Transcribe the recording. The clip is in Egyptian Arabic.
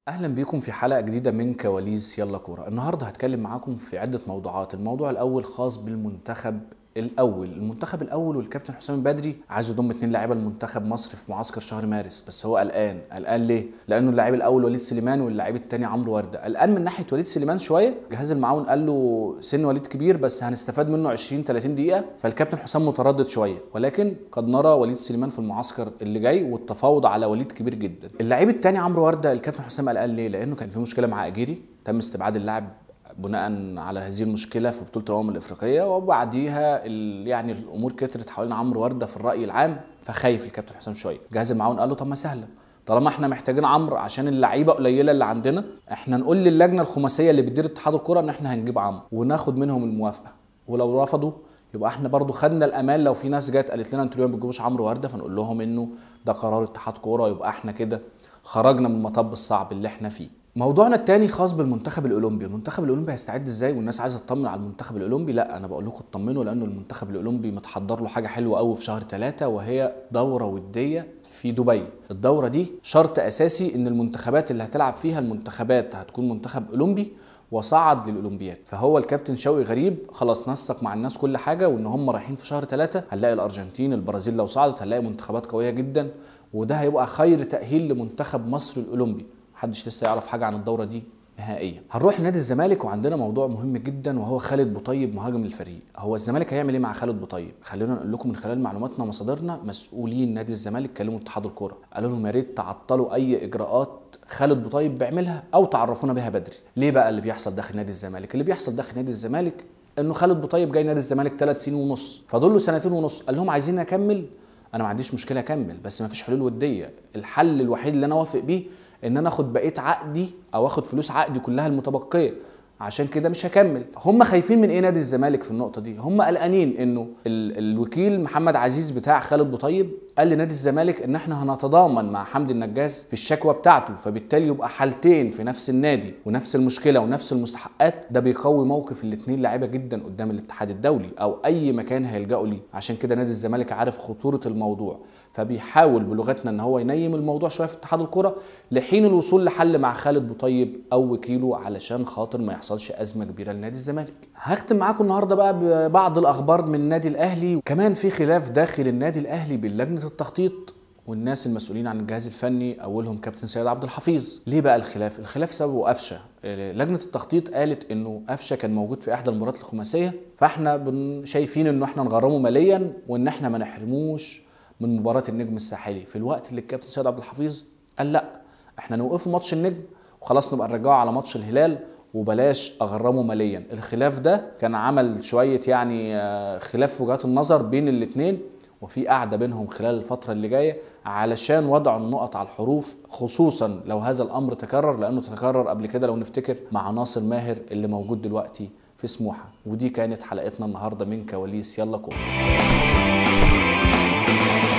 اهلا بيكم في حلقه جديده من كواليس يلا كوره النهارده هتكلم معاكم في عده موضوعات الموضوع الاول خاص بالمنتخب الاول المنتخب الاول والكابتن حسام البدري عايز يضم اتنين لاعيبه لمنتخب مصر في معسكر شهر مارس بس هو قلقان قلقان ليه لانه اللاعب الاول وليد سليمان واللاعب الثاني عمرو ورده قلقان من ناحيه وليد سليمان شويه جهاز المعاون قال له سن وليد كبير بس هنستفاد منه 20 30 دقيقه فالكابتن حسام متردد شويه ولكن قد نرى وليد سليمان في المعسكر اللي جاي والتفاوض على وليد كبير جدا اللاعب الثاني عمرو ورده الكابتن حسام قلقان ليه لانه كان في مشكله مع اجيري تم استبعاد اللاعب بناء على هذه المشكله في بطوله الامم الافريقيه وبعديها ال- يعني الامور كترت حوالين عمرو ورده في الراي العام فخايف الكابتن حسام شويه جهاز المعاون قال له طب ما سهله طالما احنا محتاجين عمرو عشان اللعيبه قليله اللي عندنا احنا نقول للجنه الخماسيه اللي بتدير اتحاد الكره ان احنا هنجيب عمرو وناخد منهم الموافقه ولو رفضوا يبقى احنا برضو خدنا الامان لو في ناس جت قالت لنا انتوا ليه ما بتجيبوش عمرو ورده فنقول لهم انه ده قرار اتحاد كوره يبقى احنا كده خرجنا من المطب الصعب اللي احنا فيه موضوعنا الثاني خاص بالمنتخب الاولمبي المنتخب الاولمبي هيستعد ازاي والناس عايزه تطمن على المنتخب الاولمبي لا انا بقول لكم اطمنوا لانه المنتخب الاولمبي متحضر له حاجه حلوه قوي في شهر ثلاثة وهي دوره وديه في دبي الدوره دي شرط اساسي ان المنتخبات اللي هتلعب فيها المنتخبات هتكون منتخب اولمبي وصعد للاولمبياد فهو الكابتن شوقي غريب خلاص نسق مع الناس كل حاجه وان هم رايحين في شهر ثلاثة هنلاقي الارجنتين البرازيل لو صعدت هنلاقي منتخبات قويه جدا وده هيبقى خير تاهيل لمنتخب مصر الاولمبي محدش لسه يعرف حاجه عن الدوره دي نهائيا هنروح لنادي الزمالك وعندنا موضوع مهم جدا وهو خالد بوطيب مهاجم الفريق هو الزمالك هيعمل ايه مع خالد بوطيب خلينا نقول لكم من خلال معلوماتنا ومصادرنا مسؤولين نادي الزمالك كلموا اتحاد الكوره قالوا لهم يا ريت تعطلوا اي اجراءات خالد بوطيب بيعملها او تعرفونا بيها بدري ليه بقى اللي بيحصل داخل نادي الزمالك اللي بيحصل داخل نادي الزمالك انه خالد بوطيب جاي نادي الزمالك ثلاث سنين ونص فاضل له سنتين ونص قال لهم عايزين اكمل انا ما عنديش مشكله اكمل بس ما فيش حلول وديه الحل الوحيد اللي انا وافق بيه ان انا اخد بقيه عقدي او اخد فلوس عقدي كلها المتبقيه عشان كده مش هكمل هم خايفين من ايه نادي الزمالك في النقطه دي هم قلقانين انه ال- الوكيل محمد عزيز بتاع خالد بوطيب قال لنادي الزمالك ان احنا هنتضامن مع حمدي النجاز في الشكوى بتاعته فبالتالي يبقى حالتين في نفس النادي ونفس المشكله ونفس المستحقات ده بيقوي موقف الاثنين لاعيبه جدا قدام الاتحاد الدولي او اي مكان هيلجأوا ليه عشان كده نادي الزمالك عارف خطوره الموضوع فبيحاول بلغتنا ان هو ينيم الموضوع شويه في اتحاد الكره لحين الوصول لحل مع خالد بوطيب او وكيله علشان خاطر ما يحصلش ازمه كبيره لنادي الزمالك هختم معاكم النهارده بقى ببعض الاخبار من النادي الاهلي وكمان في خلاف داخل النادي الاهلي بين لجنه التخطيط والناس المسؤولين عن الجهاز الفني اولهم كابتن سيد عبد الحفيظ ليه بقى الخلاف الخلاف سببه قفشه آه، لجنه التخطيط قالت انه قفشه كان موجود في احدى المباريات الخماسيه فاحنا بن- شايفين انه احنا نغرمه ماليا وان احنا ما نحرموش من مباراه النجم الساحلي في الوقت اللي الكابتن سيد عبد الحفيظ قال لا احنا نوقفه ماتش النجم وخلاص نبقى نرجعه على ماتش الهلال وبلاش اغرمه ماليا الخلاف ده كان عمل شويه يعني آه، خلاف في وجهات النظر بين الاثنين وفي قعده بينهم خلال الفتره اللي جايه علشان وضع النقط على الحروف خصوصا لو هذا الامر تكرر لانه تكرر قبل كده لو نفتكر مع ناصر ماهر اللي موجود دلوقتي في سموحه ودي كانت حلقتنا النهارده من كواليس يلا كوره